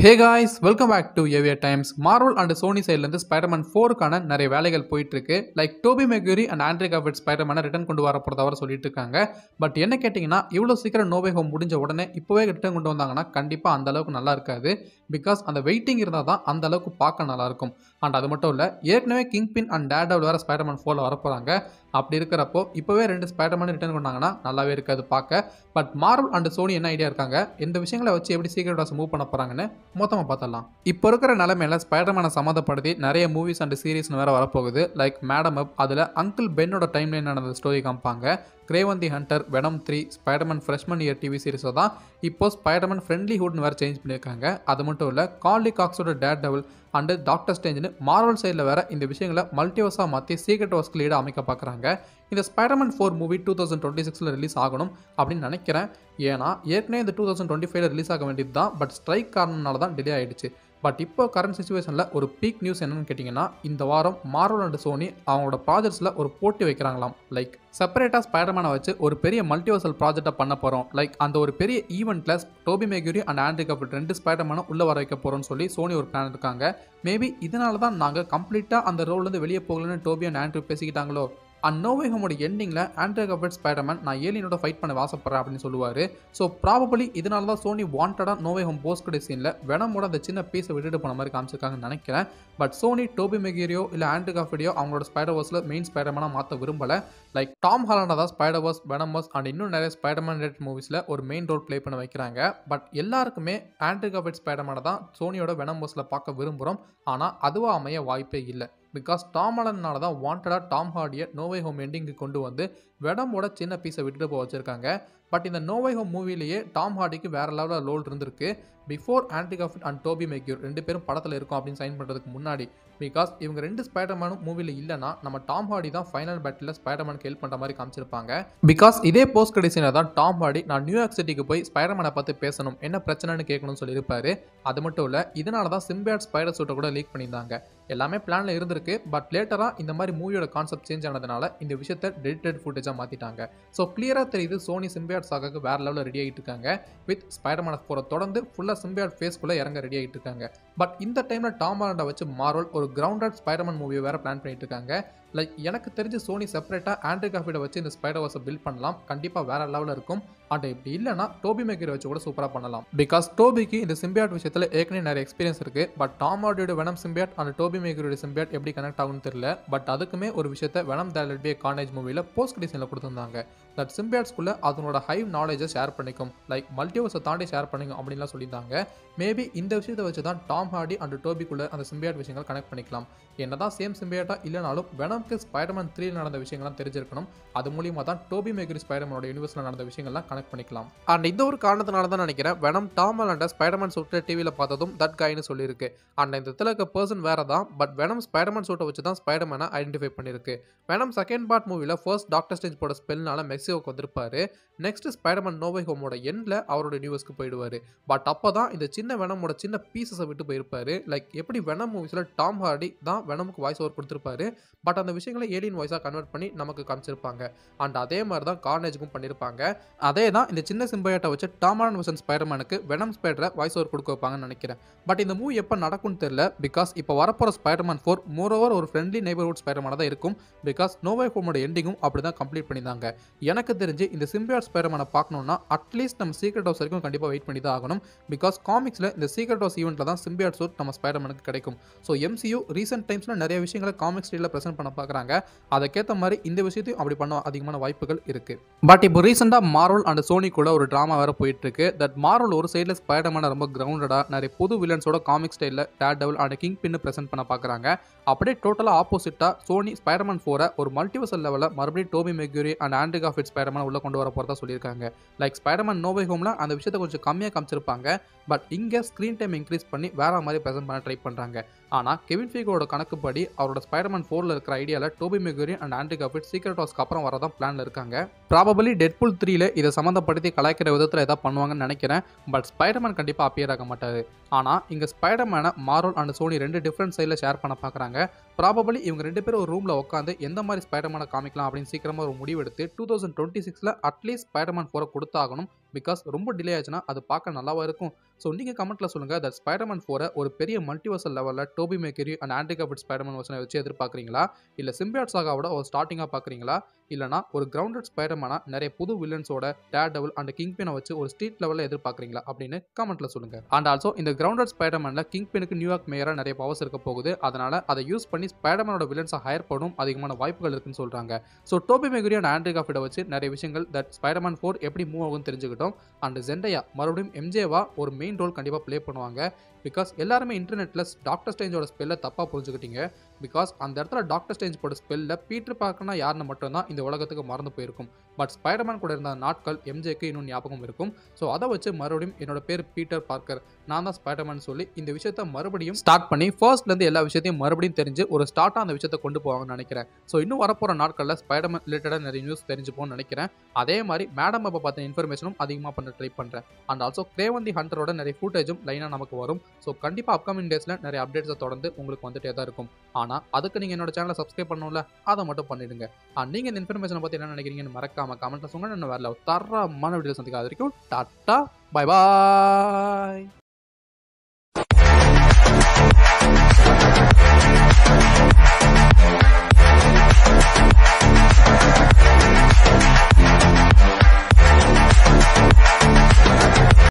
hey guys welcome back to Avia times Marvel and Sony சைட்லேருந்து Spiderman ஃபோருக்கான நிறைய வேலைகள் போயிட்டு இருக்கு like Tobey Maguire and Andrew Garfield ஸ்பைடர்மேனை ரிட்டன் கொண்டு வர போகிறதவரை சொல்லிட்டு இருக்காங்க பட் என்ன கேட்டிங்கன்னா இவ்வளோ சீக்கிரம் நோவே ஹோம் முடிஞ்ச உடனே இப்போவே ரிட்டன் கொண்டு வந்தாங்கன்னா கண்டிப்பாக அந்த அளவுக்கு நல்லா இருக்காது பிகாஸ் அந்த வெயிட்டிங் இருந்தால் தான் அந்த அளவுக்கு பார்க்க நல்லா இருக்கும் அண்ட் அது மட்டும் இல்லை ஏற்கனவே கிங் பின் அண்ட் டேடவில் வேறு ஸ்பைடர்மேன் ஃபோரில் வரப்போகிறாங்க அப்படி இருக்கிறப்போ இப்போவே ரெண்டு ஸ்பைடர்மேன் ரிட்டர்ன் பண்ணாங்கன்னா நல்லாவே இருக்காது பார்க்க பட் மார்வல் அண்ட் சோனி என்ன ஐடியா இருக்காங்க இந்த விஷயங்களை வச்சு எப்படி சீக்கிரம் வாஸ் மூவ் பண்ண போகிறாங்கன்னு மொத்தமாக பார்த்தலாம் இப்போ இருக்கிற நிலைமையில ஸ்பைடர்மேனை சம்மந்தப்படுத்தி நிறைய மூவிஸ் அண்ட் சீரிஸ்னு வேற வரப்போகுது லைக் மேடம் அப் அதில் அங்கிள் பென்னோட டைம்லைன் நடந்த ஸ்டோரி காமிப்பாங்க Kraven the hunter Venom three Spiderman freshman year TV சீரிஸை தான் இப்போ ஸ்பைடர்மேன் ஃப்ரெண்ட்லி ஹுட்னு வேறு சேஞ்ச் பண்ணியிருக்காங்க அது மட்டும் இல்லை கார்லி காக்ஸோட டேட் டெவல் அண்டு டாக்டர் ஸ்டேஞ்சுன்னு மார்வல் சைடில் வேற இந்த விஷயங்களை மல்டிவர்ஸாக மாற்றி சீக்ரெட் வர்ஸ்க்கு லீடாக அமைக்க பார்க்குறாங்க இந்த Spiderman four movie two thousand twenty சிக்ஸில் ரிலீஸ் ஆகணும் அப்படின்னு நினைக்கிறேன் ஏன்னா ஏற்கனவே இந்த டூ தௌசண்ட் டுவெண்ட்டி ஃபைவ்ல ரிலீஸ் ஆக வேண்டியது தான் பட் ஸ்ட்ரைக் காரணனால தான் டிலே ஆயிடுச்சு பட் இப்போ கரண்ட் சுச்சுவேஷனில் ஒரு பீக் நியூஸ் என்னன்னு கேட்டிங்கன்னா இந்த வாரம் மார்வல் அண்ட் சோனி அவங்களோட ப்ராஜெக்ட்ஸில் ஒரு போட்டி வைக்கிறாங்களாம் லைக் செப்பரேட்டாக ஸ்பைடர்மேனை வச்சு ஒரு பெரிய மல்டிவர்சல் ப்ராஜெக்டை பண்ண போகிறோம் லைக் அந்த ஒரு பெரிய ஈவெண்ட்டில் Tobey Maguire and Andrew Garfield ரெண்டு ஸ்பைடர்மேனை உள்ளே வர வைக்க போகிறோம்னு சொல்லி சோனி ஒரு பிளான் இருக்காங்க மேபி இதனால தான் நாங்கள் கம்ப்ளீட்டாக அந்த ரோல்லேருந்து வெளியே போகலன்னு டோபி அண்ட் ஆண்ட்ரி பேசிக்கிட்டாங்களோ அண்ட் நோவே ஹோமோட எண்டிங்கில் ஆண்ட்ரி கபிள் ஸ்பைடர்மேன் நான் ஏலியனோட ஃபைட் பண்ண ஆசைப்படுறேன் அப்படின்னு சொல்லுவார் ஸோ ப்ராபபிளி இதனால தான் சோனி வாண்டடாக நோவே ஹோம் போஸ்ட் கடை சீனில் வெனமோட அந்த சின்ன பீஸை விட்டுட்டு போன மாதிரி காமிச்சிருக்காங்கன்னு நினைக்கிறேன் பட் சோனி டோபி மெகீரியோ இல்லை ஆண்ட்ரி காஃபிடியோ அவங்களோட ஸ்பைடர் வர்ஸில் மெயின் ஸ்பைடர்மேனாக மாற்ற விரும்பலை லைக் டாம் ஹாலண்டா தான் ஸ்பைடர் வர்ஸ் வெனமஸ் அண்ட் இன்னும் நிறைய ஸ்பைடர்மேன் ரிலேட்டட் மூவிஸில் ஒரு மெயின் ரோல் ப்ளே பண்ண வைக்கிறாங்க பட் எல்லாருக்குமே ஆண்ட்ரி காஃபிட் ஸ்பைடர்மேனை தான் சோனியோட வெனமஸில் பார்க்க விரும்புகிறோம் ஆனால் அதுவாக அமைய வாய்ப்பே இல்லை பிகாஸ் டாம் ஹாலன்னால தான் வாண்டடாக டாம் ஹார்டியை நோவே ஹோம் எண்டிங்க்கு கொண்டு வந்து வெடமோட சின்ன பீஸை விட்டுட்டு போக வச்சுருக்காங்க பட் இந்த நோவே ஹோம் மூவிலேயே டாம் ஹார்டிக்கு வேற லெவலில் ரோல் இருந்திருக்கு before Andrew Garfield and Tobey Maguire ரெண்டு பேரும் படத்தில் இருக்கும் அப்படின்னு சைன் பண்ணுறதுக்கு முன்னாடி பிகாஸ் இவங்க ரெண்டு ஸ்பைடர்மேனும் மூவியில் இல்லைனா நம்ம டாம் ஹார்டி தான் ஃபைனல் பேட்டில் ஸ்பைடர்மேனுக்கு ஹெல்ப் பண்ணுற மாதிரி காமிச்சிருப்பாங்க பிகாஸ் இதே போஸ்ட் கடைசியில் தான் டாம் ஹார்டி நான் நியூயார்க் சிட்டிக்கு போய் ஸ்பைடர்மேனை பார்த்து பேசணும் என்ன பிரச்சனைன்னு கேட்கணும்னு சொல்லியிருப்பாரு அது மட்டும் இல்லை இதனால தான் சிம்பியாட் ஸ்பைடர் சூட்டை கூட லீக் பண்ணியிருந்தாங்க எல்லாமே பிளானில் இருந்திருக்கு பட் லேட்டராக இந்த மாதிரி மூவியோட கான்செப்ட் சேஞ்ச் ஆனதுனால இந்த விஷயத்தை டெடிட்டட் ஃபுட்டேஜாக மாற்றிட்டாங்க ஸோ கிளியராக தெரியுது சோனி சிம்பியாட் சாகாக்கு வேற லெவலில் ரெடி ஆகிட்டு இருக்காங்க வித் ஸ்பைடர்மேன் ஃபோரை தொடர்ந்து ஃபுல்லாக சிம்பியாட் ஃபேஸ்க்குள்ளே இறங்க ரெடி ஆகிட்டு இருக்காங்க பட் இந்த டைமில் டாம் ஹாலண்டை வச்சு மார்வல் ஒரு கிரவுண்டட் ஸ்பைடர்மேன் மூவியை வேறு பிளான் பண்ணிட்டு இருக்காங்க லைக் எனக்கு தெரிஞ்சு சோனி செப்பரேட்டாக ஆண்ட்ரி காஃபிட வச்சு இந்த ஸ்பைடர் வாஸை பில்ட் பண்ணலாம் கண்டிப்பாக வேற லெவலில் இருக்கும் அண்ட் இப்படி இல்லைனா டோபி மேக்கரை வச்சு கூட சூப்பராக பண்ணலாம் பிகாஸ் டோபிக்கு இந்த சிம்பியாட் விஷயத்தில் ஏற்கனவே நிறைய எக்ஸ்பீரியன்ஸ் இருக்குது பட் டாம் ஹார்டியோட வெனம் சிம்பியாட் அண்ட் டோபி மேக்கரோட சிம்பியாட் எப்படி கனெக்ட் ஆகும்னு தெரியல பட் அதுக்குமே ஒரு விஷயத்த வெனம் தேல் பி காலேஜ் மூவியில் போஸ்ட் டிசைனில் கொடுத்துருந்தாங்க தட் சிம்பியாட்ஸ்குள்ளே அதனோட ஹை நாலேஜை ஷேர் பண்ணிக்கும் லைக் மல்டிவர்ஸை தாண்டி ஷேர் பண்ணிக்கும் அப்படின்லாம் சொல்லியிருந்தாங்க மேபி இந்த விஷயத்தை வச்சு தான் டாம் ஹார்டி அண்ட் டோபிக்குள்ளே அந்த சிம்பியாட் விஷயங்கள் கனெக்ட் பண்ணிக்கலாம் என்னதான் சேம் சிம்பியாட்டா இல்லைனாலும் வெனம்க்கு ஸ்பைடர்மேன் த்ரீ நடந்த விஷயங்கள்லாம் தெரிஞ்சிருக்கணும் அது மூலியமாக தான் டோபி மேகரி ஸ்பைடர்மேனோட யூனிவர்ஸில் நடந்த விஷயங்கள்லாம் கனெக்ட் பண்ணிக்கலாம் அண்ட் இந்த ஒரு காரணத்தினால தான் நினைக்கிறேன் வெனம் டாம் அண்ட் ஸ்பைடர்மேன் சூட்டை டிவியில் பார்த்ததும் தட் காயின்னு சொல்லியிருக்கு அண்ட் இந்த இடத்துல இருக்க பர்சன் வேற தான் பட் வெனம் ஸ்பைடர்மேன் சூட்டை வச்சு தான் ஸ்பைடர்மேனை ஐடென்டிஃபை பண்ணியிருக்கு வெனம் செகண்ட் பார்ட் மூவியில் ஃபர்ஸ்ட் டாக்டர் ஸ்டேஜ் போட ஸ்பெல்னால மெக்சிகோக்கு வந்திருப்பாரு நெக்ஸ்ட் ஸ்பைடர்மேன் நோவை ஹோமோட எண்டில் அவரோட யூனிவர்ஸ்க்கு போயிடுவார் பட் அப்போ தான் இந்த சின்ன வெனமோட சின்ன பீசஸை விட்டு போயிருப்பாரு லைக் எப்படி வெனம் மூவிஸில் டாம் ஹார்டி தான் வெனமுக்கு வாய்ஸ் ஓவர் கொடுத்துருப்பாரு பட் அந்த விஷயங்களை ஏலியன் வாய்ஸாக கன்வெர்ட் பண்ணி நமக்கு காமிச்சிருப்பாங்க அண்ட் அதே மாதிரி தான் கார்னேஜுக்கும் பண்ணியிருப்பாங்க அதே தான் இந்த சின்ன சிம்பையாட்டை வச்சு டாமான் வசன் ஸ்பைடர்மேனுக்கு வெனம் ஸ்பைடரை வாய்ஸ் ஓவர் கொடுக்க வைப்பாங்கன்னு நினைக்கிறேன் பட் இந்த மூவி எப்போ நடக்கும்னு தெரியல பிகாஸ் இப்போ வரப்போகிற ஸ்பைடர்மேன் ஃபோர் மோர் ஓவர் ஒரு ஃப்ரெண்ட்லி நெய்பர்ஹுட் ஸ்பைடர்மேனாக தான் இருக்கும் பிகாஸ் நோவை ஹோமோட எண்டிங்கும் அப்படி தான் கம்ப்ளீட் பண்ணியிருந்தாங்க எனக்கு தெரிஞ்சு இந்த சிம்பியாட் ஸ்பைடர்மேனை பார்க்கணும்னா அட்லீஸ்ட் நம்ம சீக்ரெட் ஹவுஸ் வரைக்கும் கண்டிப்பாக வெயிட் பண்ணி தான் ஆகணும் பிகாஸ் காமிக்ஸில் இந்த சீக்ரெட் ஹவுஸ் ஈவெண்ட்டில் தான் சிம்பியாட் சூட் நம்ம ஸ்பைடர்மேனுக்கு கிடைக்கும் ஸோ எம்சியூ ரீசெண்ட் டைம்ஸில் நிறைய விஷயங்களை காமிக் ஸ்டைலில் ப்ரெசென்ட் பண்ண பார்க்குறாங்க அதுக்கேற்ற மாதிரி இந்த விஷயத்தையும் அப்படி பண்ண அதிகமான வாய்ப்புகள் இருக்குது பட் இப்போ ரீசெண்டாக மார்வல் அண்ட் சோனி கூட ஒரு ட்ராமா வேறு போயிட்டு இருக்கு தட் மார்வல் ஒரு சைடில் ஸ்பைடர்மேனை ரொம்ப கிரவுண்டடாக நிறைய புது வில்லன்ஸோட காமிக் ஸ்டைலில் Daredevil and Kingpin present பண்ண பார்க்குறாங்க அப்படியே டோட்டலாக ஆப்போசிட்டாக சோனி ஸ்பைடர்மேன் ஃபோரை ஒரு மல்டிவர்சல் லெவலில் மறுபடியும் Tobey Maguire and Andrew Garfield Spiderman உள்ள கொண்டு வர போகிறதா சொல்லியிருக்காங்க லைக் ஸ்பைடர்மேன் நோவை ஹோமில் அந்த விஷயத்தை கொஞ்சம் கம்மியாக காமிச்சிருப்பாங்க பட் இங்கே ஸ்க்ரீன் டைம் இன்க்ரீஸ் பண்ணி வேற மாதிரி ப்ரெசென்ட் பண்ண ட்ரை பண்ணுறாங்க ஆனால் கெவின் ஃபீகோட கணக்குப்படி அவரோட ஸ்பைடர்மேன் ஃபோரில் இருக்கிற ஐடியாவில் Tobey Maguire and Andrew Garfield secret ஹவுஸ்க்கு அப்புறம் வரதான் பிளானில் இருக்காங்க ப்ராபபிளி டெட்புல் த்ரீல இதை சம்மந்தப்படுத்தி கலாய்க்கிற விதத்தில் எதாவது பண்ணுவாங்கன்னு நினைக்கிறேன் பட் ஸ்பைடர்மேன் கண்டிப்பாக அப்பியர் ஆக மாட்டார் ஆனால் இங்கே ஸ்பைடர்மேனை மாரோல் அண்ட் சோனி ரெண்டு டிஃப்ரெண்ட் சைடில் ஷேர் பண்ண பார்க்குறாங்க ப்ராபபிளி இவங்க ரெண்டு பேரும் ஒரு ரூமில் உட்காந்து எந்த மாதிரி ஸ்பைடர்மேனை காமிக்கலாம் அப்படின்னு சீக்கிரமாக ஒரு முடிவெடுத்து டூ தௌசண்ட் டுவெண்ட்டி சிக்ஸில் அட்லீஸ்ட் ஸ்பைடர்மேன் ஃபோரை கொடுத்தாகணும் பிகாஸ் ரொம்ப டிலே ஆச்சுன்னா அது பார்க்க நல்லாவா இருக்கும் ஸோ நீங்கள் கமெண்ட்டில் சொல்லுங்கள் தட் ஸ்பைடர்மேன் ஃபோரை ஒரு பெரிய மல்டிவர்சல் லெவலில் Tobey Maguire and Andrew Garfield Spiderman வசனை வச்சு எதிர்பார்க்குறீங்களா இல்லை சிம்பியாட் சாகாவோட ஒரு ஸ்டார்டிங்காக பார்க்குறீங்களா இல்லைனா ஒரு கிரவுண்டட் ஸ்பைடர்மேனா நிறைய புது வில்லன்ஸோட டேர் டபுள் அண்ட் கிங் பினை வச்சு ஒரு ஸ்ட்ரீட் லெவலில் எதிர்பார்க்குறீங்களா அப்படின்னு கமெண்ட்டில் சொல்லுங்கள் அண்ட் ஆல்சோ இந்த கிரவுண்டட் ஸ்பைடர்மேனில் கிங் பினுக்கு நியூயார்க் மேயராக நிறைய பவர்ஸ் இருக்க போகுது அதனால் அதை யூஸ் பண்ணி ஸ்பைடர்மேனோட வில்லன்ஸை ஹையர் பண்ணவும் அதிகமான வாய்ப்புகள் இருக்குன்னு சொல்கிறாங்க so Tobey Maguire and Andrew காஃபிட வச்சு நிறைய விஷயங்கள் தட் ஸ்பைடர்மேன் ஃபோர் எப்படி மூவ் ஆகும்னு தெரிஞ்சுக்கிட்டோம் அண்ட் ஜெண்டையா மறுபடியும் எம்ஜேவா ஒரு மெயின் ரோல் கண்டிப்பாக ப்ளே பண்ணுவாங்க பிகாஸ் எல்லாருமே இன்டர்நெட்டில் டாக்டர் ஸ்டேஞ்சோட ஸ்பெல்லை தப்பாக புரிஞ்சுக்கிட்டீங்க பிகாஸ் அந்த இடத்துல டாக்டர் ஸ்டேஞ்ச் போட ஸ்பெல்ல பீட்டர் பார்க்கனா யாருன்னு மட்டும்தான் இந்த உலகத்துக்கு மறந்து போயிருக்கும் பட் ஸ்பைடர்மேன் கூட இருந்த நாட்கள் எம்ஜேக்கு இன்னும் ஞாபகம் இருக்கும் ஸோ அதை வச்சு மறுபடியும் என்னோட பேர் பீட்டர் பார்க்கர் நான் தான் ஸ்பைடர்மேன் சொல்லி இந்த விஷயத்த மறுபடியும் ஸ்டார்ட் பண்ணி ஃபர்ஸ்ட்லேருந்து எல்லா விஷயத்தையும் மறுபடியும் தெரிஞ்சு ஒரு ஸ்டார்ட்டாக அந்த விஷயத்தை கொண்டு போவாங்கன்னு நினைக்கிறேன் ஸோ இன்னும் வரப்போகிற நாட்களில் ஸ்பைடர்மேன் ரிலேட்டடாக நிறைய நியூஸ் தெரிஞ்சுப்போம்னு நினைக்கிறேன் அதே மாதிரி மேடம் அப்போ பார்த்த இன்ஃபர்மேஷனும் அதிகமாக பண்ண ட்ரை பண்ணுறேன் அண்ட் ஆல்சோ கிரேவந்தி ஹண்டரோட நிறைய ஃபுட்டேஜும் லைனாக நமக்கு வரும் ஸோ கண்டிப்பாக அப்கமிங் டேஸில் நிறைய அப்டேட்ஸை தொடர்ந்து உங்களுக்கு வந்துட்டே தான் இருக்கும் ஆனால் அதுக்கு நீங்கள் என்னோட சேனலை சப்ஸ்கிரைப் பண்ணணும்ல அதை மட்டும் பண்ணிடுங்க அண்ட் நீங்கள் இந்த இன்ஃபர்மேஷனை பற்றி என்ன நினைக்கிறீங்கன்னு மறக்காம கமெண்ட்டில் சொல்லுங்க நான் வேற தரமான வீடியோ சந்திக்காத வரைக்கும் டாட்டா பை பாய்